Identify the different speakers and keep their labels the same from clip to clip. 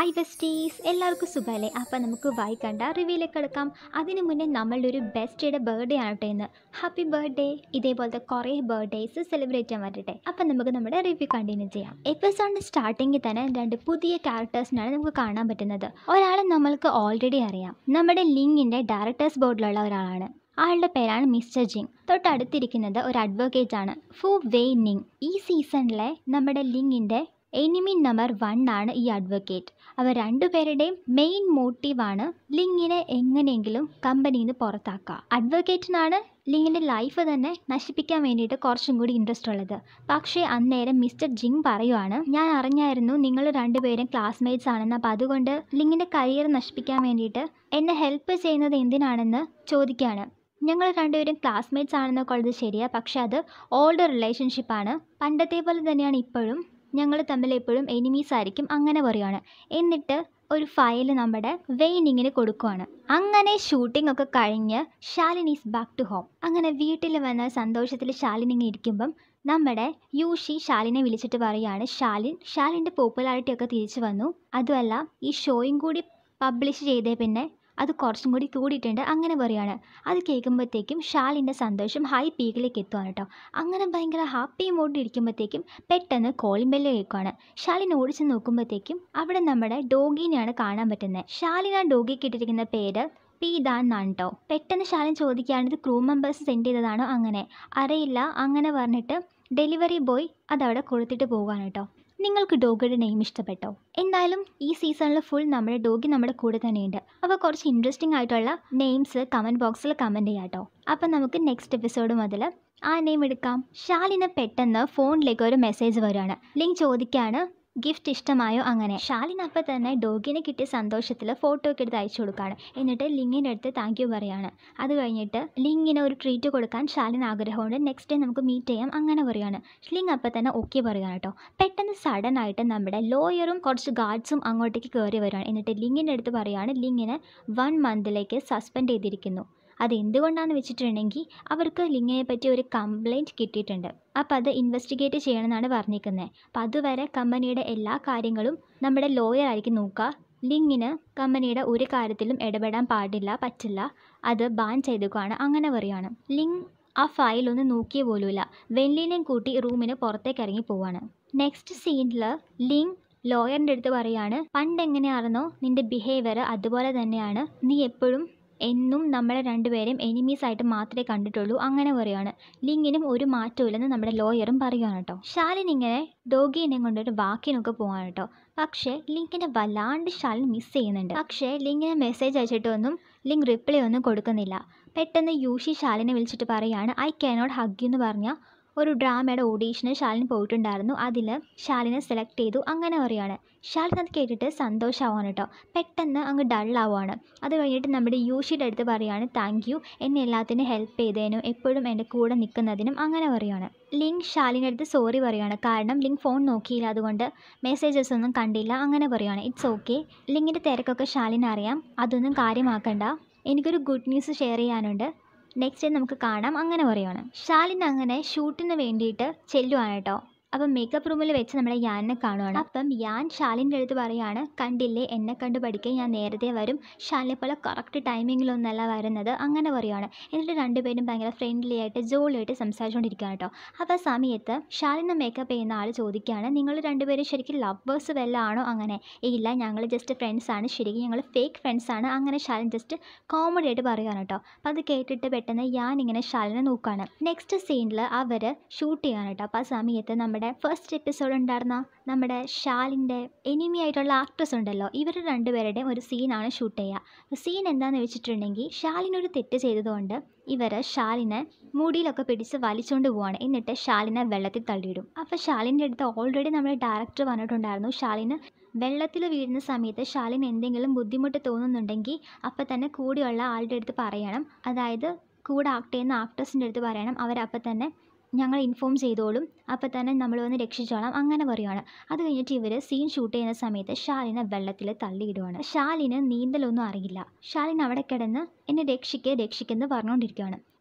Speaker 1: Hi വെസ്റ്റീസ് എല്ലാവർക്കും സുഖമല്ലേ അപ്പം നമുക്ക് വായിക്കണ്ട റിവ്യൂയിലേക്ക് എടുക്കാം അതിനു മുന്നേ നമ്മളുടെ ഒരു ബെസ്റ്റിയുടെ ബർത്ത്ഡേ ആണ് കേട്ടോ ഇന്ന് ഹാപ്പി ബർത്ത്ഡേ ഇതേപോലത്തെ കുറേ ബർത്ത്ഡേസ് സെലിബ്രേറ്റ് ചെയ്യാൻ പറ്റട്ടെ അപ്പം നമുക്ക് നമ്മുടെ റിവ്യൂ കണ്ടിന്യൂ ചെയ്യാം എപ്പിസോഡിൻ്റെ സ്റ്റാർട്ടിങ്ങിൽ തന്നെ രണ്ട് പുതിയ ക്യാരക്ടേഴ്സിനാണ് നമുക്ക് കാണാൻ പറ്റുന്നത് ഒരാളെ നമ്മൾക്ക് ഓൾറെഡി അറിയാം നമ്മുടെ ലിങ്കിൻ്റെ ഡയറക്ടേഴ്സ് ബോർഡിലുള്ള ഒരാളാണ് ആളുടെ പേരാണ് മിസ്റ്റർ ജിങ് തൊട്ടടുത്തിരിക്കുന്നത് ഒരു അഡ്വക്കേറ്റ് ആണ് ഫു വെയ് നിങ് ഈ സീസണിലെ നമ്മുടെ ലിങ്കിൻ്റെ എനിമി നമ്പർ വൺ ആണ് ഈ അഡ്വക്കേറ്റ് അവർ രണ്ടുപേരുടെയും മെയിൻ മോട്ടീവാണ് ലിങ്ങിനെ എങ്ങനെയെങ്കിലും കമ്പനിയിൽ നിന്ന് പുറത്താക്കുക അഡ്വക്കേറ്റിനാണ് ലിങ്ങിൻ്റെ ലൈഫ് തന്നെ നശിപ്പിക്കാൻ വേണ്ടിയിട്ട് കുറച്ചും കൂടി ഇൻട്രസ്റ്റ് ഉള്ളത് പക്ഷേ അന്നേരം മിസ്റ്റർ ജിങ് പറയുവാണ് ഞാൻ അറിഞ്ഞായിരുന്നു നിങ്ങൾ രണ്ടുപേരും ക്ലാസ്മേറ്റ്സ് ആണെന്ന് അപ്പോൾ അതുകൊണ്ട് ലിങ്ങിൻ്റെ കരിയർ നശിപ്പിക്കാൻ വേണ്ടിയിട്ട് എന്നെ ഹെൽപ്പ് ചെയ്യുന്നത് എന്തിനാണെന്ന് ചോദിക്കുകയാണ് ഞങ്ങൾ രണ്ടുപേരും ക്ലാസ്മേറ്റ്സ് ആണെന്നൊക്കെ ഉള്ളത് ശരിയാണ് പക്ഷെ അത് ഓൾഡ് റിലേഷൻഷിപ്പാണ് പണ്ടത്തെ പോലെ തന്നെയാണ് ഇപ്പോഴും ഞങ്ങൾ തമ്മിൽ എപ്പോഴും എനിമീസ് ആയിരിക്കും അങ്ങനെ പറയുകയാണ് എന്നിട്ട് ഒരു ഫയൽ നമ്മുടെ വെയിനിങ്ങിന് കൊടുക്കുവാണ് അങ്ങനെ ഷൂട്ടിംഗ് ഒക്കെ കഴിഞ്ഞ് Shalin is back to home അങ്ങനെ വീട്ടിൽ വന്ന സന്തോഷത്തിൽ ശാലിൻ ഇങ്ങനെ ഇരിക്കുമ്പം നമ്മുടെ യൂഷി ശാലിനെ വിളിച്ചിട്ട് പറയുകയാണ് ശാലിൻ ശാലിൻ്റെ പോപ്പുലാരിറ്റി ഒക്കെ തിരിച്ചു വന്നു അതുമല്ല ഈ ഷോയും കൂടി പബ്ലിഷ് ചെയ്തേ പിന്നെ അത് കുറച്ചും കൂടി കൂടിയിട്ടുണ്ട് അങ്ങനെ പറയുകയാണ് അത് കേൾക്കുമ്പോഴത്തേക്കും ഷാലിൻ്റെ സന്തോഷം ഹൈ പീക്കിലേക്ക് എത്തുവാണ് കേട്ടോ അങ്ങനെ ഭയങ്കര ഹാപ്പി മൂഡിൽ ഇരിക്കുമ്പോഴത്തേക്കും പെട്ടെന്ന് കോളിംഗ് ബെല്ല് കേൾക്കുവാണ് ഷാലിൻ ഓടിച്ച് നോക്കുമ്പോഴത്തേക്കും അവിടെ നമ്മുടെ ഡോഗിനെയാണ് കാണാൻ പറ്റുന്നത് ഷാലിൻ ആ ഡോഗിക്ക് ഇട്ടിരിക്കുന്ന പേര് പീതാൻ എന്നാണ് കേട്ടോ പെട്ടെന്ന് ഷാലിൻ ചോദിക്കുകയാണ് ഇത് ക്രൂ മെമ്പേഴ്സ് സെൻഡ് ചെയ്തതാണോ അങ്ങനെ അറിയില്ല അങ്ങനെ പറഞ്ഞിട്ട് ഡെലിവറി ബോയ് അതവിടെ കൊടുത്തിട്ട് പോവുകയാണ് കേട്ടോ നിങ്ങൾക്ക് ഡോഗിയുടെ നെയിം ഇഷ്ടപ്പെട്ടോ എന്തായാലും ഈ സീസണിൽ ഫുൾ നമ്മുടെ ഡോഗി നമ്മുടെ കൂടെ തന്നെയുണ്ട് അപ്പോൾ കുറച്ച് ഇൻട്രസ്റ്റിംഗ് ആയിട്ടുള്ള നെയിംസ് കമൻറ്റ് ബോക്സിൽ കമൻറ്റ് ചെയ്യാം കേട്ടോ അപ്പം നമുക്ക് നെക്സ്റ്റ് എപ്പിസോഡ് മുതൽ ആ നെയിം എടുക്കാം ഷാലിന് പെട്ടെന്ന് ഫോണിലേക്ക് ഒരു മെസ്സേജ് വരികയാണ് ലിങ്ക് ചോദിക്കുകയാണ് ഗിഫ്റ്റ് ഇഷ്ടമായോ അങ്ങനെ ഷാലിൻ അപ്പം തന്നെ ഡോഗിനെ കിട്ടിയ സന്തോഷത്തിൽ ഫോട്ടോ ഒക്കെ എടുത്ത് അയച്ചു കൊടുക്കുകയാണ് എന്നിട്ട് ലിങ്ങിൻ്റെ അടുത്ത് താങ്ക് യു പറയാണ് അത് കഴിഞ്ഞിട്ട് ലിങ്ങിന് ഒരു ട്രീറ്റ് കൊടുക്കാൻ ഷാലിൻ ആഗ്രഹമുണ്ട് നെക്സ്റ്റ് ഡേ നമുക്ക് മീറ്റ് ചെയ്യാം അങ്ങനെ പറയുകയാണ് ലിങ് അപ്പം തന്നെ ഓക്കെ പറയുകയാണ് കേട്ടോ പെട്ടെന്ന് സഡൻ ആയിട്ട് നമ്മുടെ ലോയറും കുറച്ച് ഗാർഡ്സും അങ്ങോട്ടേക്ക് കയറി വരികയാണ് എന്നിട്ട് ലിങ്ങിൻ്റെ അടുത്ത് പറയുകയാണ് ലിങ്ങിനെ വൺ മന്തിലേക്ക് സസ്പെൻഡ് ചെയ്തിരിക്കുന്നു അത് എന്തുകൊണ്ടാണെന്ന് വെച്ചിട്ടുണ്ടെങ്കിൽ അവർക്ക് ലിങ്ങിനെ പറ്റി ഒരു കംപ്ലൈൻറ്റ് കിട്ടിയിട്ടുണ്ട് അപ്പോൾ അത് ഇൻവെസ്റ്റിഗേറ്റ് ചെയ്യണമെന്നാണ് പറഞ്ഞിരിക്കുന്നത് അപ്പോൾ അതുവരെ കമ്പനിയുടെ എല്ലാ കാര്യങ്ങളും നമ്മുടെ ലോയർ ആയിരിക്കും നോക്കുക ലിങ്ങിന് കമ്പനിയുടെ ഒരു കാര്യത്തിലും ഇടപെടാൻ പാടില്ല പറ്റില്ല അത് ബാൻ ചെയ്തേക്കുവാണ് അങ്ങനെ പറയുകയാണ് ലിങ് ആ ഫയൽ ഒന്ന് നോക്കിയ പോലുമില്ല വെള്ളിനെയും കൂട്ടി റൂമിന് പുറത്തേക്ക് ഇറങ്ങി പോവാണ് നെക്സ്റ്റ് സീനിൽ ലിങ് ലോയറിൻ്റെ അടുത്ത് പറയാണ് പണ്ട് എങ്ങനെയായിരുന്നോ നിൻ്റെ ബിഹേവിയർ അതുപോലെ തന്നെയാണ് നീ എപ്പോഴും എന്നും നമ്മളെ രണ്ടുപേരും എനിമീസ് ആയിട്ട് മാത്രമേ കണ്ടിട്ടുള്ളൂ അങ്ങനെ പറയുകയാണ് ലിങ്ങിനും ഒരു മാറ്റമില്ലെന്ന് നമ്മുടെ ലോയറും പറയുകയാണ് കേട്ടോ ഷാലിൻ ഇങ്ങനെ ഡോഗിനെ കൊണ്ടൊരു വാക്കിനൊക്കെ പോവാണ് കേട്ടോ പക്ഷേ ലിങ്കിനെ വല്ലാണ്ട് ഷാലിൻ മിസ് ചെയ്യുന്നുണ്ട് പക്ഷേ ലിങ്കിന് മെസ്സേജ് അയച്ചിട്ടൊന്നും ലിങ്ക് റിപ്ലൈ ഒന്നും കൊടുക്കുന്നില്ല പെട്ടെന്ന് യൂഷി ഷാലിനെ വിളിച്ചിട്ട് പറയുകയാണ് ഐ കാനോട്ട് ഹഗ് എന്ന് പറഞ്ഞ ഒരു ഡ്രാമയുടെ ഓഡീഷന് ശാലിന് പോയിട്ടുണ്ടായിരുന്നു അതിൽ ശാലിനെ സെലക്ട് ചെയ്തു അങ്ങനെ പറയുകയാണ് ശാലിൻ അത് കേട്ടിട്ട് സന്തോഷമാവാണ് കേട്ടോ പെട്ടെന്ന് അങ്ങ് ഡള്ളാവുകയാണ് അത് കഴിഞ്ഞിട്ട് നമ്മുടെ യൂഷിയുടെ അടുത്ത് പറയുകയാണ് താങ്ക് യു എന്നെ എല്ലാത്തിനും ഹെൽപ്പ് ചെയ്തതിനും എപ്പോഴും എൻ്റെ കൂടെ നിൽക്കുന്നതിനും അങ്ങനെ പറയുകയാണ് ലിങ്ക് ശാലിൻ്റെ അടുത്ത് സോറി പറയുകയാണ് കാരണം ലിങ്ക് ഫോൺ നോക്കിയില്ല അതുകൊണ്ട് മെസ്സേജസ് ഒന്നും കണ്ടില്ല അങ്ങനെ പറയുകയാണ് ഇറ്റ്സ് ഓക്കെ ലിങ്കിൻ്റെ തിരക്കൊക്കെ ശാലിന് അറിയാം അതൊന്നും കാര്യമാക്കണ്ട എനിക്കൊരു ഗുഡ് ന്യൂസ് ഷെയർ ചെയ്യാനുണ്ട് നെക്സ്റ്റ് നമുക്ക് കാണാം അങ്ങനെ പറയുവാണ് ഷാലിൻ അങ്ങനെ ഷൂട്ടിന് വേണ്ടിയിട്ട് ചെല്ലുവാണ് കേട്ടോ അപ്പം മേക്കപ്പ് റൂമിൽ വെച്ച് നമ്മളെ യാനിനെ കാണുവാണ് അപ്പം യാൻ ഷാലിൻ്റെ അടുത്ത് പറയാണ് കണ്ടില്ലേ എന്നെ കണ്ട് പഠിക്കാൻ ഞാൻ നേരത്തെ വരും ഷാലിനെ പോലെ കറക്റ്റ് ടൈമിങ്ങിലൊന്നല്ല വരുന്നത് അങ്ങനെ പറയുവാണ് എന്നിട്ട് രണ്ടുപേരും ഭയങ്കര ഫ്രണ്ട്ലി ആയിട്ട് ജോളിയായിട്ട് സംസാരിച്ചുകൊണ്ടിരിക്കുകയാണ് കേട്ടോ അപ്പോൾ സമയത്ത് ഷാലിനെ മേക്കപ്പ് ചെയ്യുന്ന ആൾ ചോദിക്കുകയാണ് നിങ്ങൾ രണ്ടുപേരും ശരിക്കും ലവേഴ്സ് വല്ല ആണോ അങ്ങനെ ഇല്ല ഞങ്ങൾ ജസ്റ്റ് ഫ്രണ്ട്സാണ് ശരിക്കും ഞങ്ങൾ ഫേക്ക് ഫ്രണ്ട്സാണ് അങ്ങനെ ഷാലിൻ ജസ്റ്റ് കോമഡി ആയിട്ട് പറയുകയാണ് കേട്ടോ അപ്പോൾ അത് കേട്ടിട്ട് പെട്ടെന്ന് ഞാൻ ഇങ്ങനെ ഷാലിനെ നോക്കുകയാണ് നെക്സ്റ്റ് സീനിൽ അവർ ഷൂട്ട് ചെയ്യാണ് കേട്ടോ അപ്പോൾ ആ സമയത്ത് നമ്മുടെ ഫസ്റ്റ് എപ്പിസോഡ് ഉണ്ടായിരുന്ന നമ്മുടെ ഷാലിൻ്റെ എനിമി ആയിട്ടുള്ള ആക്ട്രസ് ഉണ്ടല്ലോ ഇവർ രണ്ടുപേരുടെയും ഒരു സീനാണ് ഷൂട്ട് ചെയ്യുക സീൻ എന്താണെന്ന് വെച്ചിട്ടുണ്ടെങ്കിൽ ഷാലിനൊരു തെറ്റ് ചെയ്തതുകൊണ്ട് ഇവർ ഷാലിനെ മുടിയിലൊക്കെ പിടിച്ച് വലിച്ചുകൊണ്ട് പോവാണ് എന്നിട്ട് ഷാലിനെ വെള്ളത്തിൽ തള്ളിയിടും അപ്പോൾ ഷാലിൻ്റെ അടുത്ത് ഓൾറെഡി നമ്മുടെ ഡയറക്ടർ പറഞ്ഞിട്ടുണ്ടായിരുന്നു ഷാലിന് വെള്ളത്തിൽ വീഴുന്ന സമയത്ത് ഷാലിന് എന്തെങ്കിലും ബുദ്ധിമുട്ട് തോന്നുന്നുണ്ടെങ്കിൽ അപ്പോൾ തന്നെ കൂടെയുള്ള ആളുടെ അടുത്ത് പറയണം അതായത് കൂടെ ആക്ട് ചെയ്യുന്ന ആക്ട്രസിൻ്റെ അടുത്ത് പറയണം അവരപ്പോൾ തന്നെ ഞങ്ങൾ ഇൻഫോം ചെയ്തോളും അപ്പോൾ തന്നെ നമ്മൾ വന്ന് രക്ഷിച്ചോളാം അങ്ങനെ പറയുവാണ് അത് കഴിഞ്ഞിട്ട് ഇവർ സീൻ ഷൂട്ട് ചെയ്യുന്ന സമയത്ത് ഷാലിനെ വെള്ളത്തിൽ തള്ളിയിടുവാണ് ഷാലിന് നീന്തലൊന്നും അറിയില്ല ഷാലിൻ അവിടെ കിടന്ന് എന്നെ രക്ഷിക്കുക രക്ഷിക്കെന്ന് പറഞ്ഞുകൊണ്ടിരിക്കുകയാണ്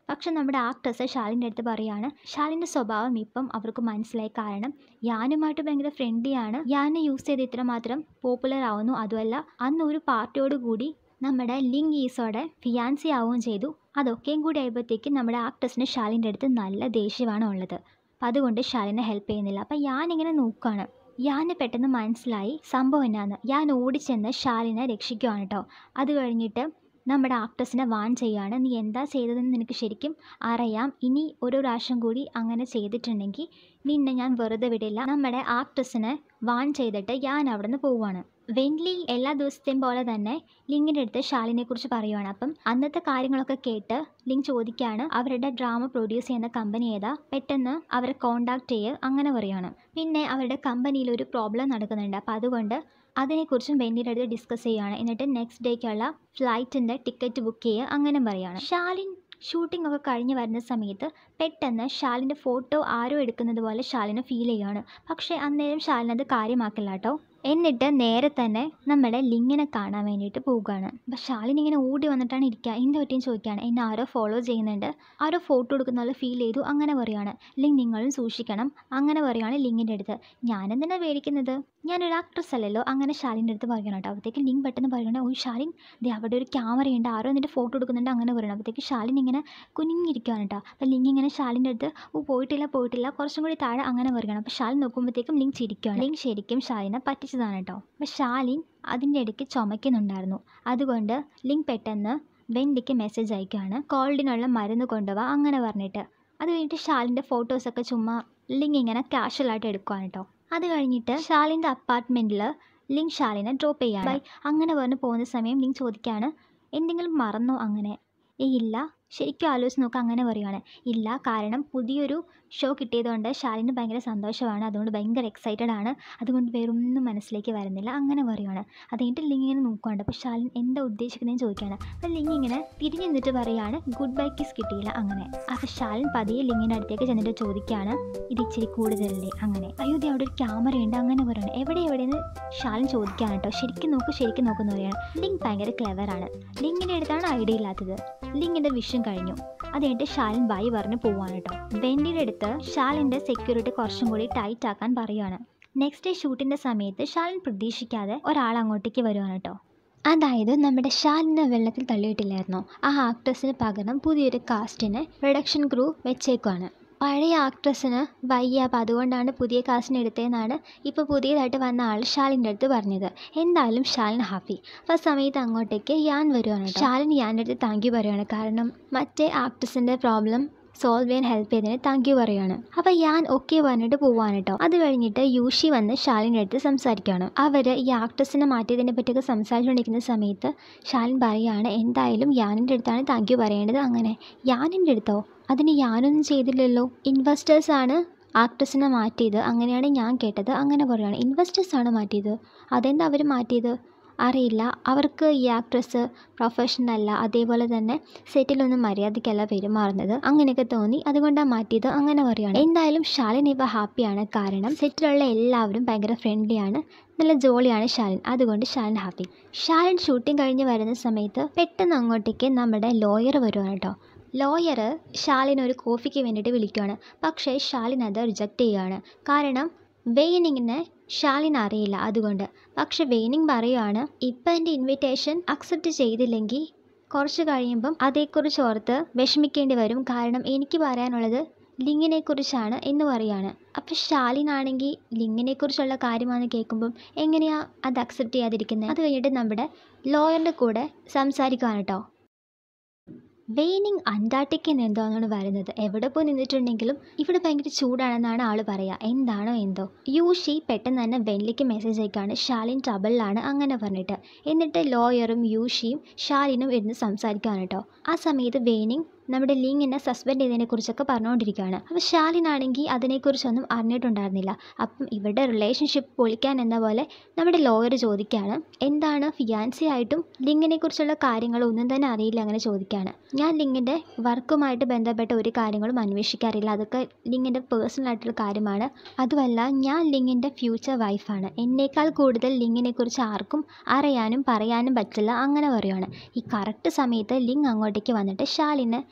Speaker 1: പക്ഷെ നമ്മുടെ ആക്ട്രസ് ഷാലിൻ്റെ അടുത്ത് പറയാണ് ഷാലിൻ്റെ സ്വഭാവം ഇപ്പം അവർക്ക് മനസ്സിലായി കാരണം യാനുമായിട്ട് ഭയങ്കര ഫ്രണ്ട്ലിയാണ് യാനെ യൂസ് ചെയ്ത് ഇത്രമാത്രം പോപ്പുലർ ആവുന്നു അതുമല്ല അന്ന് ഒരു പാർട്ടിയോട് കൂടി നമ്മുടെ ലിങ് ഈസോടെ ഫിയാൻസി ആവുകയും ചെയ്തു അതൊക്കെയും കൂടി ആയപ്പോഴത്തേക്ക് നമ്മുടെ ആക്ട്രസിന് ഷാലിൻ്റെ അടുത്ത് നല്ല ദേഷ്യമാണ് ഉള്ളത് അപ്പം അതുകൊണ്ട് ഷാലിനെ ഹെൽപ്പ് ചെയ്യുന്നില്ല അപ്പം ഞാനിങ്ങനെ നോക്കുകയാണ് യാന് പെട്ടെന്ന് മനസ്സിലായി സംഭവം എന്നാന്ന് ഞാൻ ഓടിച്ചെന്ന് ഷാലിനെ രക്ഷിക്കുവാണ് കേട്ടോ അത് കഴിഞ്ഞിട്ട് നമ്മുടെ ആക്ട്രസിനെ വാൺ ചെയ്യാണ് നീ എന്താ ചെയ്തതെന്ന് നിനക്ക് ശരിക്കും അറിയാം ഇനി ഒരു പ്രാവശ്യം കൂടി അങ്ങനെ ചെയ്തിട്ടുണ്ടെങ്കിൽ നിന്നെ ഞാൻ വെറുതെ വിടില്ല നമ്മുടെ ആക്ട്രസിനെ വാൺ ചെയ്തിട്ട് ഞാൻ അവിടെ നിന്ന് പോവുകയാണ് വെൻലി എല്ലാ ദിവസത്തെയും പോലെ തന്നെ ലിങ്ങിൻ്റെ അടുത്ത് ഷാലിനെ കുറിച്ച് പറയുവാണ് അപ്പം അന്നത്തെ കാര്യങ്ങളൊക്കെ കേട്ട് ലിങ് ചോദിക്കുകയാണ് അവരുടെ ഡ്രാമ പ്രൊഡ്യൂസ് ചെയ്യുന്ന കമ്പനി ഏതാ പെട്ടെന്ന് അവരെ കോണ്ടാക്ട് ചെയ്യുക അങ്ങനെ പറയുകയാണ് പിന്നെ അവരുടെ കമ്പനിയിൽ ഒരു പ്രോബ്ലം നടക്കുന്നുണ്ട് അപ്പോൾ അതുകൊണ്ട് അതിനെക്കുറിച്ചും വെന്നിയുടെ അടുത്ത് ഡിസ്കസ് ചെയ്യുകയാണ് എന്നിട്ട് നെക്സ്റ്റ് ഡേക്കുള്ള ഫ്ലൈറ്റിൻ്റെ ടിക്കറ്റ് ബുക്ക് ചെയ്യുക അങ്ങനെ പറയുകയാണ് ഷാലിൻ ഷൂട്ടിംഗ് ഒക്കെ കഴിഞ്ഞ് വരുന്ന സമയത്ത് പെട്ടെന്ന് ഷാലിൻ്റെ ഫോട്ടോ ആരോ എടുക്കുന്നത് പോലെ ഷാലിന് ഫീൽ ചെയ്യുകയാണ് പക്ഷേ അന്നേരം ഷാലിനത് കാര്യമാക്കില്ല കേട്ടോ എന്നിട്ട് നേരെ തന്നെ നമ്മുടെ ലിങ്ങിനെ കാണാൻ വേണ്ടിയിട്ട് പോവുകയാണ് അപ്പം ഷാലിൻ ഇങ്ങനെ ഓടി വന്നിട്ടാണ് ഇരിക്കുക എന്ത് പറ്റിയും ചോദിക്കുകയാണ് എന്നെ ആരോ ഫോളോ ചെയ്യുന്നുണ്ട് ആരോ ഫോട്ടോ എടുക്കുന്ന പോലെ ഫീൽ ചെയ്തു അങ്ങനെ പറയുകയാണ് ലിങ് നിങ്ങളും സൂക്ഷിക്കണം അങ്ങനെ പറയുകയാണ് ലിങ്ങിൻ്റെ അടുത്ത് ഞാനെന്തിനാണ് പേടിക്കുന്നത് ഞാനൊരു ആക്ട്രസ് അല്ലല്ലോ അങ്ങനെ ഷാലിൻ്റെ അടുത്ത് പറയണം കേട്ടോ അപ്പോഴത്തേക്ക് ലിങ് പെട്ടെന്ന് പറയണേ ഓ ഷാലിൻ ദേ അവിടെ ഒരു ക്യാമറയുണ്ട് ആരോ എന്നിട്ട് ഫോട്ടോ എടുക്കുന്നുണ്ട് അങ്ങനെ പറയണം അപ്പോഴത്തേക്ക് ഷാലിൻ ഇങ്ങനെ കുനിഞ്ഞിരിക്കുകയാണ് കേട്ടോ അപ്പോൾ ലിങ് ഇങ്ങനെ ഷാലിൻ്റെ അടുത്ത് ഓ പോയിട്ടില്ല പോയിട്ടില്ല കുറച്ചും കൂടി താഴെ അങ്ങനെ പറയണം അപ്പോൾ ഷാലിൻ നോക്കുമ്പോഴത്തേക്കും ലിങ് ചിരിക്കുകയാണ് ലിങ് ശരിക്കും ഷാലിനെ പറ്റിച്ചതാണ് കേട്ടോ അപ്പോൾ ഷാലിൻ അതിൻ്റെ ഇടയ്ക്ക് ചുമയ്ക്കുന്നുണ്ടായിരുന്നു അതുകൊണ്ട് ലിങ് പെട്ടെന്ന് വെൻഡിക്ക് മെസ്സേജ് അയക്കുകയാണ് കോൾഡിനുള്ള മരുന്ന് കൊണ്ടുപോവാ അങ്ങനെ പറഞ്ഞിട്ട് അത് കഴിഞ്ഞിട്ട് ഷാലിൻ്റെ ഫോട്ടോസൊക്കെ ചുമ്മാ ലിങ് ഇങ്ങനെ കാഷ്വലായിട്ട് എടുക്കുകയാണ് കേട്ടോ അത് കഴിഞ്ഞിട്ട് ഷാലിൻ്റെ അപ്പാർട്ട്മെൻറ്റിൽ ലിങ് ഷാലിനെ ഡ്രോപ്പ് ചെയ്യാണ് ബൈ അങ്ങനെ പറഞ്ഞ് പോകുന്ന സമയം ലിങ് ചോദിക്കുകയാണ് എന്തെങ്കിലും മറന്നോ അങ്ങനെ ഏയ് ഇല്ല ശരിക്കും ആലോചിച്ച് നോക്കുക അങ്ങനെ പറയുവാണ് ഇല്ല കാരണം പുതിയൊരു ഷോ കിട്ടിയതുകൊണ്ട് ഷാലിന് ഭയങ്കര സന്തോഷമാണ് അതുകൊണ്ട് ഭയങ്കര എക്സൈറ്റഡ് ആണ് അതുകൊണ്ട് വേറൊന്നും മനസ്സിലേക്ക് വരുന്നില്ല അങ്ങനെ പറയുവാണ് അത് കഴിഞ്ഞിട്ട് ലിങ് ഇങ്ങനെ നോക്കുന്നുണ്ട് അപ്പോൾ ഷാലിൻ എന്താ ഉദ്ദേശിക്കുന്നതെന്ന് ചോദിക്കുകയാണ് അപ്പോൾ ലിങ് ഇങ്ങനെ തിരിഞ്ഞു നിന്നിട്ട് പറയുകയാണ് ഗുഡ് ബൈ കിസ് കിട്ടിയില്ല അങ്ങനെ അപ്പോൾ ഷാലിൻ പതിയെ ലിങ്ങിൻ്റെ അടുത്തേക്ക് ചെന്നിട്ട് ചോദിക്കുകയാണ് ഇത് ഇച്ചിരി കൂടുതലല്ലേ അങ്ങനെ അയ്യോ ദേ അവിടെ ഒരു ക്യാമറ ഉണ്ട് അങ്ങനെ പറയുകയാണ് എവിടെ എവിടെയെന്ന് ഷാലിൻ ചോദിക്കുകയാണ് കേട്ടോ ശരിക്കും നോക്ക് ശരിക്കും നോക്കുന്ന പറയുകയാണ് ലിങ് ഭയങ്കര ക്ലെവറാണ് ലിങ്ങിൻ്റെ അടുത്താണ് ഐഡിയ ഇല്ലാത്തത് ലിങ്ങിൻ്റെ വിഷം കഴിഞ്ഞു അത് കഴിഞ്ഞിട്ട് ഷാലിൻ ബൈ പറഞ്ഞ് പോവാണ് കേട്ടോ വെൻഡിയുടെ അടുത്ത് ഷാലിൻ്റെ സെക്യൂരിറ്റി കുറച്ചും കൂടി ടൈറ്റ് ആക്കാൻ പറയുകയാണ് നെക്സ്റ്റ് ഡേ ഷൂട്ടിൻ്റെ സമയത്ത് ഷാലിൻ പ്രതീക്ഷിക്കാതെ ഒരാൾ അങ്ങോട്ടേക്ക് വരുവാണ് കേട്ടോ അതായത് നമ്മുടെ ഷാലിനെ വെള്ളത്തിൽ തള്ളിയിട്ടില്ലായിരുന്നോ ആ ആക്ട്രസിന് പകരം പുതിയൊരു കാസ്റ്റിനെ പ്രൊഡക്ഷൻ ക്രൂ വെച്ചേക്കുവാണ് പഴയ ആക്ട്രസിന് വയ്യ അപ്പം അതുകൊണ്ടാണ് പുതിയ കാസ്റ്റിനെ എടുത്തതെന്നാണ് ഇപ്പോൾ പുതിയതായിട്ട് വന്ന ആൾ ഷാലിൻ്റെ അടുത്ത് പറഞ്ഞത് എന്തായാലും ഷാലിൻ ഹാപ്പി അപ്പോൾ ആ സമയത്ത് അങ്ങോട്ടേക്ക് യാൻ വരുവാണ് കേട്ടോ. ഷാലിൻ യാൻ്റെ അടുത്ത് താങ്ക് യു പറയുകയാണ് കാരണം മറ്റേ ആക്ട്രസിൻ്റെ പ്രോബ്ലം സോൾവ് ചെയ്യാൻ ഹെൽപ്പ് ചെയ്തതിന് താങ്ക് യു പറയുകയാണ് അപ്പോൾ ഞാൻ ഓക്കെ പറഞ്ഞിട്ട് പോവാണ് കേട്ടോ അത് കഴിഞ്ഞിട്ട് യൂഷി വന്ന് ഷാലിൻ്റെ അടുത്ത് സംസാരിക്കുകയാണ് അവർ ഈ ആക്ട്രസിനെ മാറ്റിയതിനെ പറ്റിയൊക്കെ സംസാരിച്ചുകൊണ്ടിരിക്കുന്ന സമയത്ത് ഷാലിൻ പറയുകയാണ് എന്തായാലും യാനിൻ്റെ അടുത്താണ് താങ്ക് യു പറയേണ്ടത് അങ്ങനെ യാനിൻ്റെ അടുത്തോ അതിന് ഞാനൊന്നും ചെയ്തില്ലല്ലോ ഇൻവെസ്റ്റേഴ്സാണ് ആക്ട്രസിനെ മാറ്റിയത് അങ്ങനെയാണ് ഞാൻ കേട്ടത് അങ്ങനെ പറയുകയാണ് ഇൻവെസ്റ്റേഴ്സാണ് മാറ്റിയത് അതെന്താ അവർ മാറ്റിയത് അറിയില്ല അവർക്ക് ഈ ആക്ട്രസ് പ്രൊഫഷണൽ അല്ല അതേപോലെ തന്നെ സെറ്റിലൊന്നും മര്യാദയ്ക്കല്ല പെരുമാറുന്നത് അങ്ങനെയൊക്കെ തോന്നി അതുകൊണ്ടാണ് മാറ്റിയത് അങ്ങനെ പറയുകയാണ് എന്തായാലും ഷാലിൻ ഇപ്പോൾ ഹാപ്പിയാണ് കാരണം സെറ്റിലുള്ള എല്ലാവരും ഭയങ്കര ഫ്രണ്ട്ലിയാണ് നല്ല ജോളിയാണ് ഷാലിൻ അതുകൊണ്ട് ഷാലിൻ ഹാപ്പി ഷാലിൻ ഷൂട്ടിംഗ് കഴിഞ്ഞ് വരുന്ന സമയത്ത് പെട്ടെന്ന് അങ്ങോട്ടേക്ക് നമ്മുടെ ലോയർ വരുവാണ് കേട്ടോ ലോയർ ഷാലിൻ ഒരു കോഫിക്ക് വേണ്ടിയിട്ട് വിളിക്കുകയാണ് പക്ഷേ ഷാലിൻ അത് റിജക്റ്റ് ചെയ്യുകയാണ് കാരണം വെയിനിങ്ങിനെ ഷാലിൻ അറിയില്ല അതുകൊണ്ട് പക്ഷെ വെയിനിങ് പറയുകയാണ് ഇപ്പം എൻ്റെ ഇൻവിറ്റേഷൻ അക്സെപ്റ്റ് ചെയ്തില്ലെങ്കിൽ കുറച്ച് കഴിയുമ്പം അതേക്കുറിച്ച് ഓർത്ത് വിഷമിക്കേണ്ടി വരും കാരണം എനിക്ക് പറയാനുള്ളത് ലിങ്ങിനെ കുറിച്ചാണ് എന്ന് പറയാണ് അപ്പം ഷാലിനാണെങ്കിൽ ലിങ്ങിനെ കുറിച്ചുള്ള കാര്യമാണെന്ന് കേൾക്കുമ്പം എങ്ങനെയാ അത് അക്സെപ്റ്റ് ചെയ്യാതിരിക്കുന്നത് അത് കഴിഞ്ഞിട്ട് നമ്മുടെ ലോയറിൻ്റെ കൂടെ സംസാരിക്കുകയാണ് കേട്ടോ വെയിനിങ് അന്റാർട്ടിക്കിൽ നിന്ന് എന്തോന്നാണ് വരുന്നത് എവിടെ പോയി നിന്നിട്ടുണ്ടെങ്കിലും ഇവിടെ ഭയങ്കര ചൂടാണെന്നാണ് ആൾ പറയുക എന്താണോ എന്തോ യൂഷി പെട്ടെന്ന് തന്നെ വെൻലിക്ക് മെസ്സേജ് അയക്കാണ് ഷാലിൻ ട്രബിളിലാണ് അങ്ങനെ പറഞ്ഞിട്ട് എന്നിട്ട് ലോയറും യൂഷിയും ഷാലിനും ഇരുന്ന് സംസാരിക്കുകയാണ് കേട്ടോ ആ സമയത്ത് വെയിനിങ് നമ്മുടെ ലിങ്ങിനെ സസ്പെൻഡ് ചെയ്തതിനെ കുറിച്ചൊക്കെ പറഞ്ഞുകൊണ്ടിരിക്കുകയാണ് അപ്പോൾ ഷാലിനാണെങ്കിൽ അതിനെക്കുറിച്ചൊന്നും അറിഞ്ഞിട്ടുണ്ടായിരുന്നില്ല അപ്പം ഇവരുടെ റിലേഷൻഷിപ്പ് പൊളിക്കാൻ എന്ന പോലെ നമ്മുടെ ലോയർ ചോദിക്കുകയാണ് എന്താണ് ഫിയാൻസി ആയിട്ടും ലിങ്ങിനെ കുറിച്ചുള്ള കാര്യങ്ങൾ ഒന്നും തന്നെ അറിയില്ല അങ്ങനെ ചോദിക്കുകയാണ് ഞാൻ ലിങ്ങിൻ്റെ വർക്കുമായിട്ട് ബന്ധപ്പെട്ട ഒരു കാര്യങ്ങളും അന്വേഷിക്കാറില്ല അതൊക്കെ ലിങ്ങിൻ്റെ പേഴ്സണൽ ആയിട്ടുള്ള കാര്യമാണ് അതുമല്ല ഞാൻ ലിങ്ങിൻ്റെ ഫ്യൂച്ചർ വൈഫാണ് എന്നേക്കാൾ കൂടുതൽ ലിങ്ങിനെ കുറിച്ച് ആർക്കും അറിയാനും പറയാനും പറ്റില്ല അങ്ങനെ പറയുകയാണ് ഈ കറക്റ്റ് സമയത്ത് ലിങ് അങ്ങോട്ടേക്ക് വന്നിട്ട് ഷാലിനെ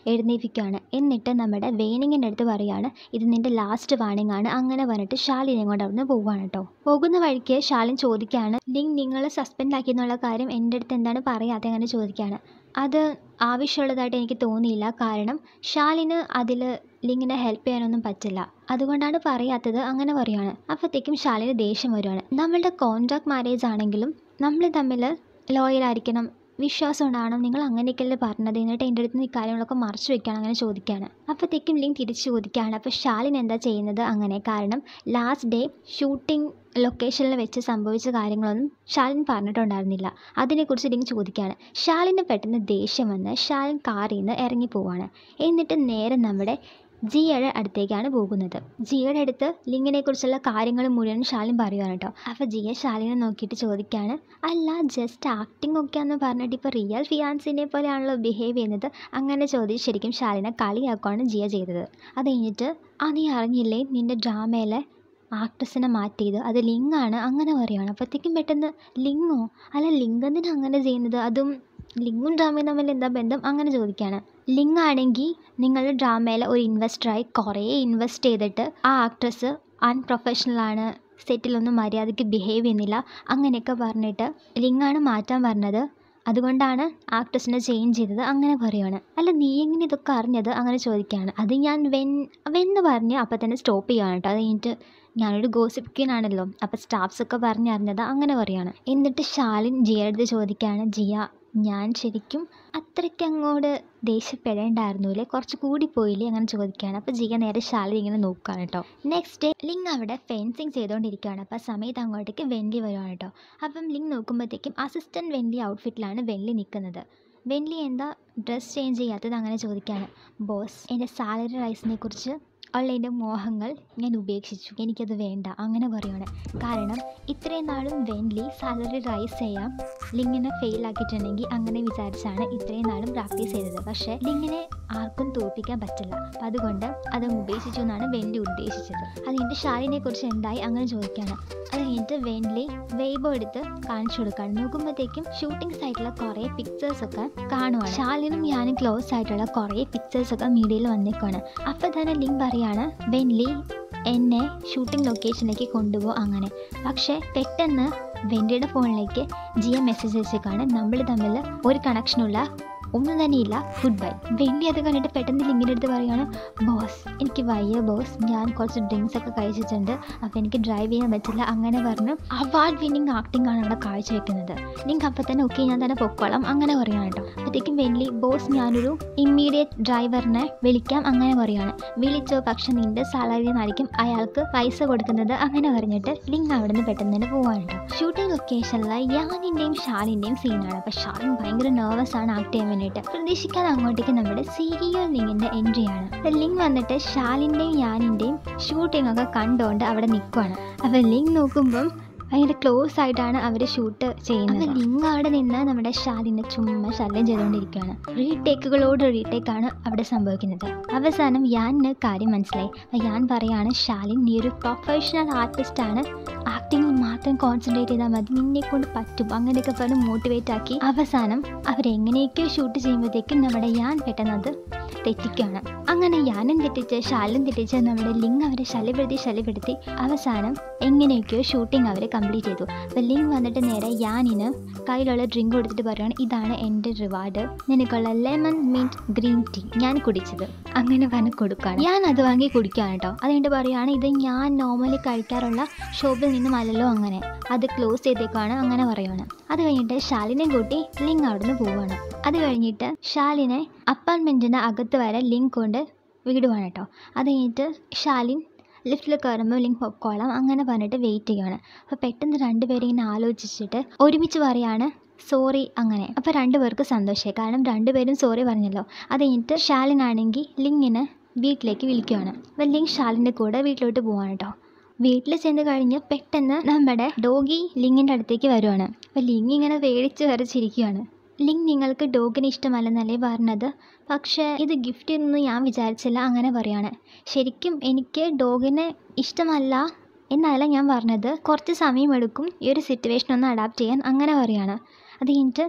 Speaker 1: എഴുന്നേൽപ്പിക്കുകയാണ് എന്നിട്ട് നമ്മുടെ വേണിങ്ങിൻ്റെ അടുത്ത് പറയുകയാണ് ഇത് നിൻ്റെ ലാസ്റ്റ് വാണിംഗ് ആണ് അങ്ങനെ പറഞ്ഞിട്ട് ശാലിനെ കൊണ്ട് അവിടുന്ന് പോവുകയാണ് കേട്ടോ പോകുന്ന വഴിക്ക് ശാലിൻ ചോദിക്കുകയാണ് ലിങ് നിങ്ങൾ സസ്പെൻഡ് ആക്കി എന്നുള്ള കാര്യം എൻ്റെ അടുത്ത് എന്താണ് പറയാതെ അങ്ങനെ ചോദിക്കുകയാണ് അത് ആവശ്യമുള്ളതായിട്ട് എനിക്ക് തോന്നിയില്ല കാരണം ഷാലിന് അതിൽ ലിങ്ങിനെ ഹെൽപ്പ് ചെയ്യാനൊന്നും പറ്റില്ല അതുകൊണ്ടാണ് പറയാത്തത് അങ്ങനെ പറയുകയാണ് അപ്പോഴത്തേക്കും ഷാലിന് ദേഷ്യം വരുവാണ് നമ്മളുടെ കോൺട്രാക്ട് മാരേജ് ആണെങ്കിലും നമ്മൾ തമ്മിൽ ലോയലായിരിക്കണം വിശ്വാസം ഉണ്ടാവണം നിങ്ങൾ അങ്ങനെയൊക്കെയല്ലേ പറഞ്ഞത് എന്നിട്ട് എൻ്റെ അടുത്ത് നിന്ന് ഈ കാര്യങ്ങളൊക്കെ മറച്ചു വെക്കുകയാണ് അങ്ങനെ ചോദിക്കുകയാണ് അപ്പോഴത്തേക്കും ലിങ്ക് തിരിച്ചു ചോദിക്കുകയാണ് അപ്പോൾ ഷാലിൻ എന്താ ചെയ്യുന്നത് അങ്ങനെ കാരണം ലാസ്റ്റ് ഡേ ഷൂട്ടിംഗ് ലൊക്കേഷനിൽ വെച്ച് സംഭവിച്ച കാര്യങ്ങളൊന്നും ഷാലിൻ പറഞ്ഞിട്ടുണ്ടായിരുന്നില്ല അതിനെക്കുറിച്ച് ലിങ്ക് ചോദിക്കുകയാണ് ഷാലിന് പെട്ടെന്ന് ദേഷ്യം വന്ന് ഷാലിൻ കാറിൽ നിന്ന് ഇറങ്ങി പോവാണ് എന്നിട്ട് നേരെ നമ്മുടെ ജിയയുടെ അടുത്തേക്കാണ് പോകുന്നത് ജിയയുടെ അടുത്ത് ലിങ്ങിനെക്കുറിച്ചുള്ള കാര്യങ്ങൾ മുഴുവൻ ഷാലിൻ പറയുകയാണ് കേട്ടോ അപ്പോൾ ജിയ ഷാലിനെ നോക്കിയിട്ട് ചോദിക്കുകയാണ് അല്ല ജസ്റ്റ് ആക്ടിംഗ് ഒക്കെ എന്ന് പറഞ്ഞിട്ട് ഇപ്പോൾ റിയൽ ഫിയാൻസിനെ പോലെയാണല്ലോ ബിഹേവ് ചെയ്യുന്നത് അങ്ങനെ ചോദിച്ച് ശരിക്കും ഷാലിനെ കളിയാക്കുകയാണ് ജിയ ചെയ്തത് അത് കഴിഞ്ഞിട്ട് ആ നീ അറിഞ്ഞില്ലേ നിൻ്റെ ഡ്രാമയിലെ ആക്ട്രസിനെ മാറ്റിയത് അത് ലിങ്ങാണ് അങ്ങനെ പറയുകയാണ് അപ്പോഴത്തേക്കും പെട്ടെന്ന് ലിങ്ങോ അല്ല ലിംഗ് എന്തിനാ അങ്ങനെ ചെയ്യുന്നത് അതും ലിങ്ങും ഡ്രാമയും തമ്മിൽ എന്താ ബന്ധം അങ്ങനെ ചോദിക്കുകയാണ് ലിങ് ആണെങ്കിൽ നിങ്ങളുടെ ഡ്രാമയിൽ ഒരു ഇൻവെസ്റ്ററായി കുറേ ഇൻവെസ്റ്റ് ചെയ്തിട്ട് ആ ആക്ട്രസ് അൺപ്രൊഫഷണലാണ് സെറ്റിലൊന്നും മര്യാദയ്ക്ക് ബിഹേവ് ചെയ്യുന്നില്ല അങ്ങനെയൊക്കെ പറഞ്ഞിട്ട് ലിങ്ങാണ് മാറ്റാൻ പറഞ്ഞത് അതുകൊണ്ടാണ് ആക്ട്രസിനെ ചേഞ്ച് ചെയ്തത് അങ്ങനെ പറയുകയാണ് അല്ല നീ എങ്ങനെ ഇതൊക്കെ അറിഞ്ഞത് അങ്ങനെ ചോദിക്കുകയാണ് അത് ഞാൻ വെൻ വെന്ന് പറഞ്ഞ് അപ്പം തന്നെ സ്റ്റോപ്പ് ചെയ്യുകയാണ് കേട്ടോ അത് കഴിഞ്ഞിട്ട് ഞാനൊരു ഗോസിപ്പ് ക്വീൻ ആണല്ലോ അപ്പോൾ സ്റ്റാഫ്സൊക്കെ പറഞ്ഞറിഞ്ഞത് അങ്ങനെ പറയുകയാണ് എന്നിട്ട് ഷാലിൻ ജിയയുടെ അടുത്ത് ചോദിക്കുകയാണ് ജിയ ഞാൻ ശരിക്കും അത്രയ്ക്ക് അങ്ങോട്ട് ദേഷ്യപ്പെടേണ്ടായിരുന്നില്ലേ കുറച്ച് കൂടി പോയില്ലേ അങ്ങനെ ചോദിക്കുകയാണ് അപ്പോൾ ജിയ നേരെ ഷാലിൻ ഇങ്ങനെ നോക്കുകയാണ് കേട്ടോ നെക്സ്റ്റ് ഡേ ലിങ് അവിടെ ഫെൻസിങ് ചെയ്തുകൊണ്ടിരിക്കുകയാണ് അപ്പോൾ ആ സമയത്ത് അങ്ങോട്ടേക്ക് വെൻലി വരുവാണ് കേട്ടോ അപ്പം ലിങ് നോക്കുമ്പോഴത്തേക്കും അസിസ്റ്റൻറ്റ് വെൻലി ഔട്ട്ഫിറ്റിലാണ് വെൻലി നിൽക്കുന്നത് വെൻലി എന്താ ഡ്രസ്സ് ചേഞ്ച് ചെയ്യാത്തത് അങ്ങനെ ചോദിക്കുകയാണ് ബോസ് എൻ്റെ സാലറി റൈസിനെ കുറിച്ച് ഉള്ള എൻ്റെ മോഹങ്ങൾ ഞാൻ ഉപേക്ഷിച്ചു എനിക്കത് വേണ്ട അങ്ങനെ പറയുകയാണ് കാരണം ഇത്രയും നാളും വെൻലി സാലറി റൈസ് ചെയ്യാം ലിങ്ങിനെ ഫെയിൽ ആക്കിയിട്ടുണ്ടെങ്കിൽ അങ്ങനെ വിചാരിച്ചാണ് ഇത്രയും നാളും പ്രാക്ടീസ് ചെയ്തത് പക്ഷേ ലിങ്ങിനെ ആർക്കും തോൽപ്പിക്കാൻ പറ്റില്ല അപ്പം അതുകൊണ്ട് അത് ഉപേക്ഷിച്ചു എന്നാണ് വെൻലി ഉദ്ദേശിച്ചത് അത് കഴിഞ്ഞിട്ട് ഷാലിനെ കുറിച്ച് എന്തായി അങ്ങനെ ചോദിക്കുകയാണ് അത് കഴിഞ്ഞിട്ട് വെൻലി വെയ്ബോ എടുത്ത് കാണിച്ചു കൊടുക്കുകയാണ് നോക്കുമ്പോഴത്തേക്കും ഷൂട്ടിംഗ് സൈറ്റിലെ കുറേ പിക്ചേഴ്സൊക്കെ കാണുവാണ് ഷാലിനും ഞാനും ക്ലോസ് ആയിട്ടുള്ള കുറേ പിക്ചേഴ്സൊക്കെ മീഡിയയിൽ വന്നേക്കുവാണ് അപ്പോൾ തന്നെ ലിങ്ക് പറയാണ് വെൻലി എന്നെ ഷൂട്ടിംഗ് ലൊക്കേഷനിലേക്ക് കൊണ്ടുപോകും അങ്ങനെ പക്ഷേ പെട്ടെന്ന് വെൻലിയുടെ ഫോണിലേക്ക് ജിയ മെസ്സേജ് അയച്ചേക്കാണ് നമ്മൾ തമ്മിൽ ഒരു കണക്ഷനുള്ള ഒന്നും തന്നെയില്ല ഗുഡ് ബൈ വെള്ളി അത് കണ്ടിട്ട് പെട്ടെന്ന് ലിങ്കിൻ്റെ അടുത്ത് പറയുകയാണ് ബോസ് എനിക്ക് വയ്യ ബോസ് ഞാൻ കുറച്ച് ഡ്രിങ്ക്സ് ഒക്കെ കഴിച്ചിട്ടുണ്ട് അപ്പോൾ എനിക്ക് ഡ്രൈവ് ചെയ്യാൻ പറ്റില്ല അങ്ങനെ പറഞ്ഞ് അവാർഡ് വിന്നിങ് ആക്ടിംഗ് ആണ് അവിടെ കാഴ്ചവെക്കുന്നത് ലിങ്ക് അപ്പോൾ തന്നെ ഓക്കെ ഞാൻ തന്നെ പൊക്കോളാം അങ്ങനെ പറയുകയാണ് കേട്ടോ അപ്പോഴത്തേക്കും വെള്ളി ബോസ് ഞാനൊരു ഇമ്മീഡിയറ്റ് ഡ്രൈവറിനെ വിളിക്കാം അങ്ങനെ പറയുകയാണ് വിളിച്ചോ പക്ഷെ നിൻ്റെ സാലറി നിന്നായിരിക്കും അയാൾക്ക് പൈസ കൊടുക്കുന്നത് അങ്ങനെ പറഞ്ഞിട്ട് ലിങ്ക് അവിടെ നിന്ന് പെട്ടെന്ന് തന്നെ പോവാണ് കേട്ടോ ഷൂട്ടിംഗ് ലൊക്കേഷനിൽ യാനിൻ്റെയും ഷാലിൻ്റെയും സീനാണ് അപ്പോൾ ഷാലിൻ ഭയങ്കര നെർവസ് ആണ് ആക്ട് ചെയ്യാൻ വേണ്ടിയിട്ട് പ്രതീക്ഷിക്കാതെ അങ്ങോട്ടേക്ക് നമ്മുടെ സീരിയൽ ലിങ്കിൻ്റെ എൻട്രി ആണ് അപ്പോൾ ലിങ്ക് വന്നിട്ട് ഷാലിൻ്റെയും യാനിൻ്റെയും ഷൂട്ടിംഗ് ഒക്കെ കണ്ടുകൊണ്ട് അവിടെ നിൽക്കുവാണ് അപ്പോൾ ലിങ്ക് നോക്കുമ്പം ഭയങ്കര ക്ലോസ് ആയിട്ടാണ് അവർ ഷൂട്ട് ചെയ്യുന്നത് അപ്പോൾ ലിങ്ക് അവിടെ നിന്ന് നമ്മുടെ ഷാലിനെ ചുമ്മാ ശല്യം ചെയ്തുകൊണ്ടിരിക്കുകയാണ് റീടേക്കുകളോട് റീടേക്കാണ് അവിടെ സംഭവിക്കുന്നത് അവസാനം യാനിന് കാര്യം മനസ്സിലായി അപ്പോൾ യാൻ പറയാണ് ഷാലിൻ നീ ഒരു പ്രൊഫഷണൽ ആർട്ടിസ്റ്റാണ് ആക്ടിങ്ങിൽ മാത്രം കോൺസെൻട്രേറ്റ് ചെയ്താൽ മതി നിന്നെ കൊണ്ട് പറ്റും അങ്ങനെയൊക്കെ പറഞ്ഞ് മോട്ടിവേറ്റ് ആക്കി അവസാനം അവരെങ്ങനെയൊക്കെയോ ഷൂട്ട് ചെയ്യുമ്പോഴത്തേക്കും നമ്മുടെ യാൻ പെട്ടെന്ന് അത് തെറ്റിക്കുകയാണ് അങ്ങനെ യാനും തെറ്റിച്ച് ഷാലും തെറ്റിച്ച് നമ്മുടെ ലിങ്ക് അവരെ ശല്യപ്പെടുത്തി ശല്യപ്പെടുത്തി അവസാനം എങ്ങനെയൊക്കെയോ ഷൂട്ടിംഗ് അവർ കംപ്ലീറ്റ് ചെയ്തു അപ്പോൾ ലിങ്ക് വന്നിട്ട് നേരെ യാനിന് കയ്യിലുള്ള ഡ്രിങ്ക് കൊടുത്തിട്ട് പറയുകയാണ് ഇതാണ് എൻ്റെ റിവാർഡ് നിനക്കുള്ള ലെമൺ മിൻറ്റ് ഗ്രീൻ ടീ ഞാൻ കുടിച്ചത് അങ്ങനെ പറഞ്ഞ് കൊടുക്കുകയാണ് ഞാൻ അത് വാങ്ങി കുടിക്കുകയാണ് കേട്ടോ അതുകൊണ്ട് പറയുകയാണ് ഇത് ഞാൻ നോർമലി കഴിക്കാറുള്ള ഷോപ്പിൽ നിന്നും അല്ലല്ലോ അങ്ങനെ അത് ക്ലോസ് ചെയ്തേക്കാണ് അങ്ങനെ പറയുകയാണ് അത് കഴിഞ്ഞിട്ട് ഷാലിനെ കൂട്ടി ലിങ്ക് അവിടുന്ന് പോവുകയാണ് അത് കഴിഞ്ഞിട്ട് ഷാലിനെ അപ്പാർട്ട്മെൻറ്റിൻ്റെ അകത്ത് വരെ ലിങ്ക് കൊണ്ട് വിടുവാണ് കേട്ടോ അത് കഴിഞ്ഞിട്ട് ഷാലിൻ ലിഫ്റ്റിൽ കയറുമ്പോൾ ലിങ്ക് പൊക്കോളാം അങ്ങനെ പറഞ്ഞിട്ട് വെയിറ്റ് ചെയ്യുകയാണ് അപ്പോൾ പെട്ടെന്ന് രണ്ടുപേരും ഇങ്ങനെ ആലോചിച്ചിട്ട് ഒരുമിച്ച് പറയാണ് സോറി അങ്ങനെ അപ്പോൾ രണ്ടുപേർക്ക് സന്തോഷമായി കാരണം രണ്ടുപേരും സോറി പറഞ്ഞല്ലോ അത് കഴിഞ്ഞിട്ട് ഷാലിനാണെങ്കിൽ ലിങ്ങിനെ വീട്ടിലേക്ക് വിളിക്കുകയാണ് അപ്പോൾ ലിങ്ക് ഷാലിൻ്റെ കൂടെ വീട്ടിലോട്ട് പോവാണ് കേട്ടോ വീട്ടിൽ ചെന്ന് കഴിഞ്ഞ് പെട്ടെന്ന് നമ്മുടെ ഡോഗി ലിങ്ങിൻ്റെ അടുത്തേക്ക് വരുവാണ് അപ്പോൾ ലിങ് ഇങ്ങനെ വേടിച്ച് വരച്ചിരിക്കുകയാണ് ലിങ്ക് നിങ്ങൾക്ക് ഡോഗിനെ ഇഷ്ടമല്ലെന്നല്ലേ പറഞ്ഞത് പക്ഷേ ഇത് ഗിഫ്റ്റ് ചെയ്യുന്നു ഞാൻ വിചാരിച്ചില്ല അങ്ങനെ പറയാണ് ശരിക്കും എനിക്ക് ഡോഗിനെ ഇഷ്ടമല്ല എന്നല്ല ഞാൻ പറഞ്ഞത് കുറച്ച് സമയമെടുക്കും ഈ ഒരു സിറ്റുവേഷൻ ഒന്ന് അഡാപ്റ്റ് ചെയ്യാൻ അങ്ങനെ പറയാണ് അത് കഴിഞ്ഞിട്ട്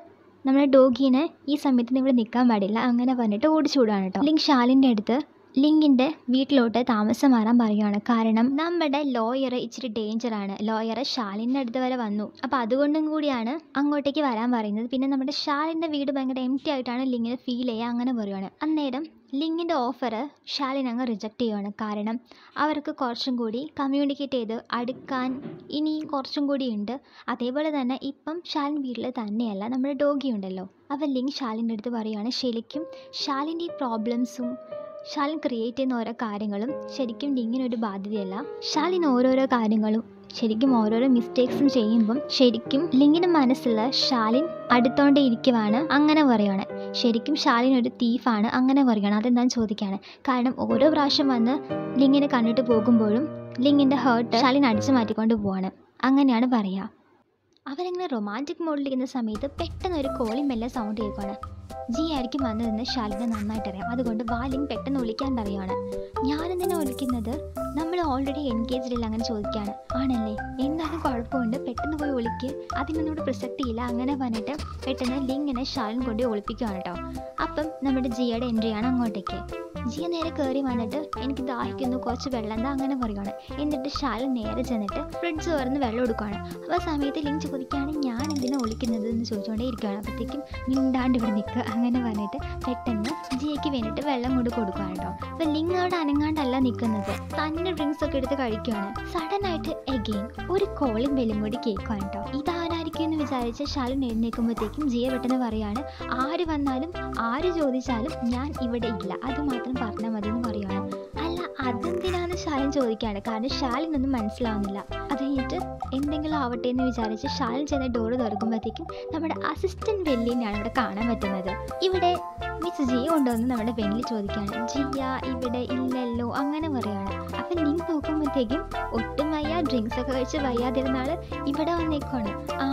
Speaker 1: നമ്മുടെ ഡോഗീനെ ഈ സമയത്ത് ഇവിടെ നിൽക്കാൻ പാടില്ല അങ്ങനെ പറഞ്ഞിട്ട് ഓടിച്ചു വിടുകയാണ് കേട്ടോ ലിങ്ക് ഷാലിൻ്റെ അടുത്ത് ലിങ്കിൻ്റെ വീട്ടിലോട്ട് താമസം മാറാൻ പറയുകയാണ് കാരണം നമ്മുടെ ലോയർ ഇച്ചിരി ഡേഞ്ചറാണ് ലോയർ ഷാലിൻ്റെ അടുത്ത് വരെ വന്നു അപ്പോൾ അതുകൊണ്ടും കൂടിയാണ് അങ്ങോട്ടേക്ക് വരാൻ പറയുന്നത് പിന്നെ നമ്മുടെ ഷാലിൻ്റെ വീട് ഭയങ്കര എം ടി ആയിട്ടാണ് ലിങ്ങിന് ഫീൽ ചെയ്യുക അങ്ങനെ പറയുകയാണ് അന്നേരം ലിങ്കിൻ്റെ ഓഫർ ഷാലിൻ അങ്ങ് റിജക്റ്റ് ചെയ്യുകയാണ് കാരണം അവർക്ക് കുറച്ചും കൂടി കമ്മ്യൂണിക്കേറ്റ് ചെയ്ത് അടുക്കാൻ ഇനി കുറച്ചും കൂടി ഉണ്ട് അതേപോലെ തന്നെ ഇപ്പം ഷാലിൻ വീട്ടിൽ തന്നെയല്ല നമ്മുടെ ഡോഗി ഉണ്ടല്ലോ അപ്പോൾ ലിങ്ക് ഷാലിൻ്റെ അടുത്ത് പറയുകയാണ് ശരിക്കും ഷാലിൻ്റെ ഈ പ്രോബ്ലംസും ഷാലിൻ ക്രിയേറ്റ് ചെയ്യുന്ന ഓരോ കാര്യങ്ങളും ശരിക്കും ലിങ്ങിനൊരു ബാധ്യതയല്ല ഷാലിൻ ഓരോരോ കാര്യങ്ങളും ശരിക്കും ഓരോരോ മിസ്റ്റേക്സും ചെയ്യുമ്പം ശരിക്കും ലിങ്ങിൻ്റെ മനസ്സിൽ ഷാലിൻ അടുത്തോണ്ടേ ഇരിക്കുവാണ് അങ്ങനെ പറയുകയാണ് ശരിക്കും ഷാലിൻ ഒരു തീഫാണ് അങ്ങനെ പറയുകയാണ് അതെന്താണെന്ന് ചോദിക്കുകയാണ് കാരണം ഓരോ പ്രാവശ്യം വന്ന് ലിങ്ങിനെ കണ്ടിട്ട് പോകുമ്പോഴും ലിങ്ങിൻ്റെ ഹേർട്ട് ഷാലിൻ അടിച്ചു മാറ്റിക്കൊണ്ട് പോവാണ് അങ്ങനെയാണ് പറയുക അവരങ്ങനെ റൊമാൻറ്റിക് മോഡിലിരിക്കുന്ന സമയത്ത് പെട്ടെന്ന് ഒരു കോളിംഗ് ബെല്ല സൗണ്ട് കേൾക്കുകയാണ് ജി ആയിരിക്കും വന്നതെന്ന് ഷാലിന് നന്നായിട്ട് അറിയാം അതുകൊണ്ട് വാലിങ് പെട്ടെന്ന് വിളിക്കാൻ പറയുകയാണ് ഞാനെന്തിനാ വിളിക്കുന്നത് നമ്മൾ ഓൾറെഡി എൻഗേജ്ഡ് ഇല്ല അങ്ങനെ ചോദിക്കുകയാണ് ആണല്ലേ എന്തായാലും കുഴപ്പമുണ്ട് പെട്ടെന്ന് പോയി വിളിക്ക് അതിനൊന്നും പ്രസക്തിയില്ല അങ്ങനെ പറഞ്ഞിട്ട് പെട്ടെന്ന് ലിങ്ങിനെ ഷാലിൻ കൊണ്ട് ഒളിപ്പിക്കുകയാണ് കേട്ടോ അപ്പം നമ്മുടെ ജിയുടെ എൻട്രിയാണ് അങ്ങോട്ടേക്ക് ജിയ നേരെ കയറി വന്നിട്ട് എനിക്ക് ദാഹിക്കുന്നു കുറച്ച് വെള്ളം എന്താ അങ്ങനെ പറയുകയാണ് എന്നിട്ട് ഷാലിൻ നേരെ ചെന്നിട്ട് ഫ്രിഡ്ജ് തുറന്ന് വെള്ളം എടുക്കുകയാണ് അപ്പോൾ ആ സമയത്ത് ലിങ്ക് ചോദിക്കുകയാണ് ഞാൻ എന്തിനാ ഒളിക്കുന്നത് എന്ന് ചോദിച്ചുകൊണ്ടേ ഇരിക്കുകയാണ് അപ്പോഴത്തേക്കും മിണ്ടാണ്ട് ഇവിടെ നിൽക്കുക അങ്ങനെ പറഞ്ഞിട്ട് പെട്ടെന്ന് ജിയയ്ക്ക് വേണ്ടിയിട്ട് വെള്ളം കൊണ്ട് കൊടുക്കുകയാണ് കേട്ടോ അപ്പോൾ ലിങ്ക് അവിടെ അനങ്ങാണ്ടല്ല നിൽക്കുന്നത് തന്നെ ഡ്രിങ്ക്സ് ഒക്കെ എടുത്ത് കഴിക്കുകയാണ് സഡൻ ആയിട്ട് എഗെയിൻ ഒരു കോളിംഗ് ബെല്ലും കൂടി കേൾക്കുകയാണ് കേട്ടോ ഇതാരായിരിക്കും എന്ന് വിചാരിച്ച് ഷാലിൻ എഴുന്നേൽക്കുമ്പോഴത്തേക്കും ജിയ പെട്ടെന്ന് പറയാണ് ആര് വന്നാലും ആര് ചോദിച്ചാലും ഞാൻ ഇവിടെ ഇല്ല അത് മാത്രം പറഞ്ഞാൽ മതി എന്ന് പറയുകയാണ് അല്ല അതെന്തിനാന്ന് ഷാലിൻ ചോദിക്കുകയാണ് കാരണം ഷാലിനൊന്നും മനസ്സിലാവുന്നില്ല അത് കഴിഞ്ഞിട്ട് എന്തെങ്കിലും ആവട്ടെ എന്ന് വിചാരിച്ച് ഷാലിൻ ചെന്ന് ഡോറ് തുറക്കുമ്പോഴത്തേക്കും നമ്മുടെ അസിസ്റ്റന്റ് വെല്ലിനെയാണ് ഇവിടെ കാണാൻ പറ്റുന്നത് ഇവിടെ മിസ് ജിയ കൊണ്ടുവന്ന് നമ്മുടെ വെല്ലി ചോദിക്കുകയാണ് ജിയ ഇവിടെ ഇല്ലല്ലോ അങ്ങനെ പറയാണ് അപ്പം നീ നോക്കുമ്പോഴത്തേക്കും ഒട്ടും വയ്യ ഡ്രിങ്ക്സ് ഒക്കെ കഴിച്ച് വയ്യാതിരുന്നാൾ ഇവിടെ വന്നേക്കാണ്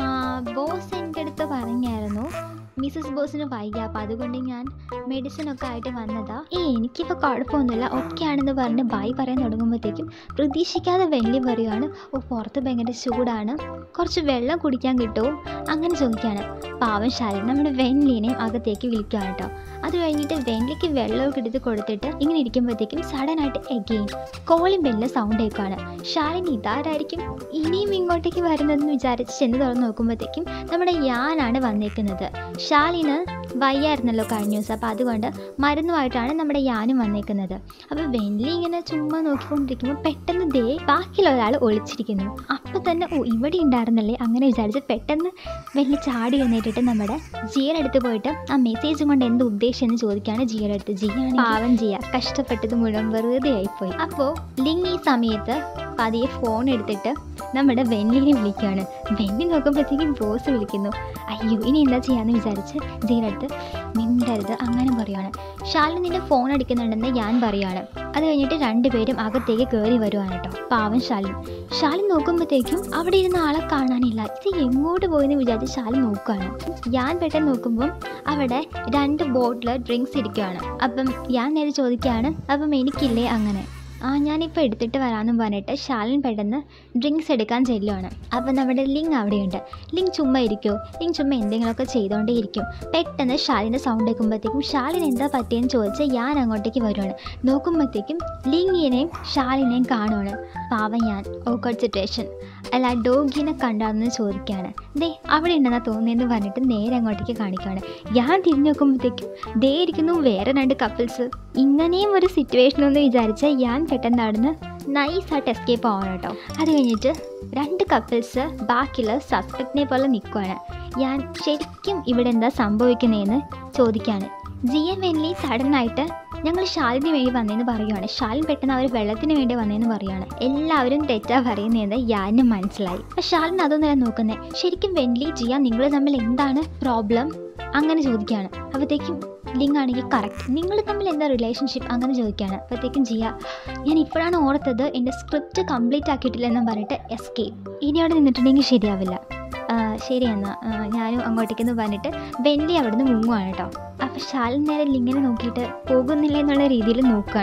Speaker 1: ബോസ് എൻ്റെ അടുത്ത് പറഞ്ഞായിരുന്നു മിസ്സസ് ബോസിന് വയ്യ അപ്പം അതുകൊണ്ട് ഞാൻ മെഡിസിൻ ഒക്കെ ആയിട്ട് വന്നതാ ഏ എനിക്കിപ്പോൾ കുഴപ്പമൊന്നുമില്ല ഒക്കെ ആണെന്ന് പറഞ്ഞ് ബൈ പറയാൻ തുടങ്ങുമ്പോഴത്തേക്കും പ്രതീക്ഷിക്കാതെ വെല്ലി പറയുകയാണ് ഓ പുറത്ത് ഭയങ്കര ചൂടാണ് കുറച്ച് വെള്ളം കുടിക്കാൻ കിട്ടുമോ അങ്ങനെ ചോദിക്കുകയാണ് പാവം ശാലൻ നമ്മുടെ വെൻലിനെയും അകത്തേക്ക് വിളിക്കുകയാണ് കേട്ടോ അത് കഴിഞ്ഞിട്ട് വെൻലിക്ക് വെള്ളമൊക്കെ എടുത്ത് കൊടുത്തിട്ട് ഇങ്ങനെ ഇരിക്കുമ്പോഴത്തേക്കും സഡനായിട്ട് എഗെയിൻ കോളിംഗ് ബെല്ലിന് സൗണ്ട് കേൾക്കുകയാണ് ഷാലിൻ ഇതാരായിരിക്കും ഇനിയും ഇങ്ങോട്ടേക്ക് വരുന്നതെന്ന് വിചാരിച്ച് ചെന്ന് തുറന്ന് നോക്കുമ്പോഴത്തേക്കും നമ്മുടെ യാനാണ് വന്നേക്കുന്നത് ഷാലിന് വയ്യായിരുന്നല്ലോ കഴിഞ്ഞ ദിവസം അപ്പോൾ അതുകൊണ്ട് മരുന്നുമായിട്ടാണ് നമ്മുടെ യാനും വന്നേക്കുന്നത് അപ്പോൾ വെൻലി ഇങ്ങനെ ചുമ്മാ നോക്കിക്കൊണ്ടിരിക്കുമ്പോൾ പെട്ടെന്ന് ദേ ബാക്കിയുള്ള ഒരാൾ ഒളിച്ചിരിക്കുന്നു അപ്പോൾ തന്നെ ഓ ഇവിടെ ഉണ്ടായിരുന്നല്ലേ അങ്ങനെ വിചാരിച്ച് പെട്ടെന്ന് വെല്ലി ചാടി എഴുന്നേറ്റിട്ട് നമ്മുടെ ജിയുടെ അടുത്ത് പോയിട്ട് ആ മെസ്സേജ് കൊണ്ട് എന്ത് ഉദ്ദേശം എന്ന് ചോദിക്കുകയാണ് ജിയുടെ അടുത്ത് ജിയാണ് പാവം ജിയ കഷ്ടപ്പെട്ടത് മുഴുവൻ വെറുതെ ആയിപ്പോയി അപ്പോൾ ലിങ് ഈ സമയത്ത് പതിയെ ഫോൺ എടുത്തിട്ട് നമ്മുടെ വെന്നിനെ വിളിക്കുകയാണ് വെന്നി നോക്കുമ്പോഴത്തേക്കും ബോസ് വിളിക്കുന്നു അയ്യോ ഇനി എന്താ ചെയ്യാന്ന് വിചാരിച്ച് ജിയുടെ അടുത്ത് മിണ്ടരുത് അങ്ങനെ പറയുകയാണ് ഷാലിന് നിന്റെ ഫോൺ അടിക്കുന്നുണ്ടെന്ന് ഞാൻ പറയുകയാണ് അത് കഴിഞ്ഞിട്ട് രണ്ടുപേരും അകത്തേക്ക് കയറി വരുവാണ് കേട്ടോ പാവം ഷാലിൻ ഷാലിൻ നോക്കുമ്പോഴത്തേക്കും അവിടെ ഇരുന്ന ആളെ കാണാനില്ല ഇത് എങ്ങോട്ട് പോയെന്ന് വിചാരിച്ച് ഷാലിൻ നോക്കുകയാണ് ഞാൻ പെട്ടെന്ന് നോക്കുമ്പം അവിടെ രണ്ട് ബോട്ടിൽ ഡ്രിങ്ക്സ് ഇരിക്കുകയാണ് അപ്പം ഞാൻ നേരെ ചോദിക്കുകയാണ് അപ്പം എനിക്കില്ലേ അങ്ങനെ ആ ഞാനിപ്പോൾ എടുത്തിട്ട് വരാമെന്നും പറഞ്ഞിട്ട് ഷാലിൻ പെട്ടെന്ന് ഡ്രിങ്ക്സ് എടുക്കാൻ ചെല്ലുവാണ് അപ്പം നമ്മുടെ ലിങ് അവിടെയുണ്ട് ലിങ് ചുമ്മാ ഇരിക്കുമോ ലിങ് ചുമ്മാ എന്തെങ്കിലുമൊക്കെ ചെയ്തുകൊണ്ടേ ഇരിക്കും പെട്ടെന്ന് ഷാലിൻ്റെ സൗണ്ട് കേൾക്കുമ്പോഴത്തേക്കും ഷാലിൻ എന്താ പറ്റിയെന്ന് ചോദിച്ച് ഞാൻ അങ്ങോട്ടേക്ക് വരുവാണ് നോക്കുമ്പോഴത്തേക്കും ലിങ്ങിനെയും ഷാലിനെയും കാണുവാണ് പാവം ഞാൻ ഓക്കോട്ട് സിറ്റുവേഷൻ അല്ല ഡോഗിനെ കണ്ടാണെന്ന് ചോദിക്കുകയാണ് ദേ അവിടെ ഉണ്ടെന്നാ തോന്നിയെന്ന് പറഞ്ഞിട്ട് നേരെ അങ്ങോട്ടേക്ക് കാണിക്കുകയാണ് ഞാൻ തിരിഞ്ഞു നോക്കുമ്പോഴത്തേക്കും ദേ ഇരിക്കുന്നു വേറെ രണ്ട് കപ്പിൾസ് ഇങ്ങനെയും ഒരു സിറ്റുവേഷൻ എന്ന് വിചാരിച്ച ഞാൻ പെട്ടെന്ന് അവിടുന്ന് നൈസായിട്ട് എസ്കേപ്പ് ആവണം കേട്ടോ അത് കഴിഞ്ഞിട്ട് രണ്ട് കപ്പിൾസ് ബാക്കിയുള്ള സസ്പെക്റ്റിനെ പോലെ നിൽക്കുവാണ് ഞാൻ ശരിക്കും ഇവിടെ എന്താ സംഭവിക്കുന്നതെന്ന് ചോദിക്കുകയാണ് ജിയ വെല്ലി സഡനായിട്ട് ഞങ്ങൾ ഷാലിന് വേണ്ടി വന്നതെന്ന് പറയുവാണ് ഷാലിൻ പെട്ടെന്ന് അവർ വെള്ളത്തിന് വേണ്ടി വന്നതെന്ന് പറയുവാണ് എല്ലാവരും തെറ്റാ പറയുന്നതെന്ന് യാനും മനസ്സിലായി അപ്പം ഷാലിൻ അതൊന്നുമല്ല നോക്കുന്നത് ശരിക്കും വെൻലി ജിയ നിങ്ങൾ തമ്മിൽ എന്താണ് പ്രോബ്ലം അങ്ങനെ ചോദിക്കുകയാണ് അപ്പോഴത്തേക്കും ലിങ്ക് ആണെങ്കിൽ കറക്റ്റ് നിങ്ങൾ തമ്മിൽ എന്താ റിലേഷൻഷിപ്പ് അങ്ങനെ ചോദിക്കുകയാണ് അപ്പോഴത്തേക്കും ജിയ ഞാൻ ഇപ്പോഴാണ് ഓർത്തത് എൻ്റെ സ്ക്രിപ്റ്റ് കംപ്ലീറ്റ് ആക്കിയിട്ടില്ല എന്ന് പറഞ്ഞിട്ട് എസ്കേപ്പ് ഇനി അവിടെ നിന്നിട്ടുണ്ടെങ്കിൽ ശരിയാവില്ല ആ, ശരി എന്നാൽ ഞാനും അങ്ങോട്ടേക്കെന്ന് പറഞ്ഞിട്ട് വെല്ലി അവിടെ നിന്ന് മുങ്ങുവാണ് കേട്ടോ അപ്പോൾ ഷാലിൻ നേരെ ലിങ്ങിനെ നോക്കിയിട്ട് പോകുന്നില്ല എന്നുള്ള രീതിയിൽ നോക്കുകയാണ്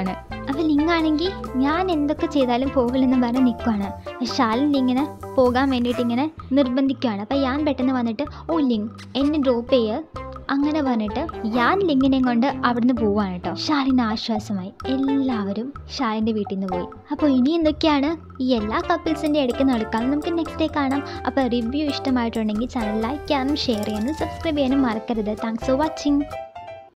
Speaker 1: അപ്പോൾ ലിങ്ങാണെങ്കിൽ ഞാൻ എന്തൊക്കെ ചെയ്താലും പോകില്ലെന്ന് പറഞ്ഞ് നിൽക്കുവാണ് ഷാലിൻ ഇങ്ങനെ പോകാൻ വേണ്ടിയിട്ട് ഇങ്ങനെ നിർബന്ധിക്കുകയാണ് അപ്പോൾ ഞാൻ പെട്ടെന്ന് വന്നിട്ട് ഓ ലിങ് എന്നെ ഡ്രോപ്പ് ചെയ്യുക അങ്ങനെ പറഞ്ഞിട്ട് ഞാൻ ലിങ്ങിനെയും കൊണ്ട് അവിടുന്ന് പോവാണ് കേട്ടോ ഷാലിന് ആശ്വാസമായി എല്ലാവരും ഷാലിൻ്റെ വീട്ടിൽ നിന്ന് പോയി അപ്പോൾ ഇനി എന്തൊക്കെയാണ് ഈ എല്ലാ കപ്പിൾസിൻ്റെ ഇടയ്ക്ക് നടക്കാൻ നമുക്ക് നെക്സ്റ്റ് ഡേ കാണാം അപ്പോൾ റിവ്യൂ ഇഷ്ടമായിട്ടുണ്ടെങ്കിൽ ചാനൽ ലൈക്ക് ചെയ്യാനും ഷെയർ ചെയ്യാനും സബ്സ്ക്രൈബ് ചെയ്യാനും മറക്കരുത് താങ്ക്സ് ഫോർ വാച്ചിങ്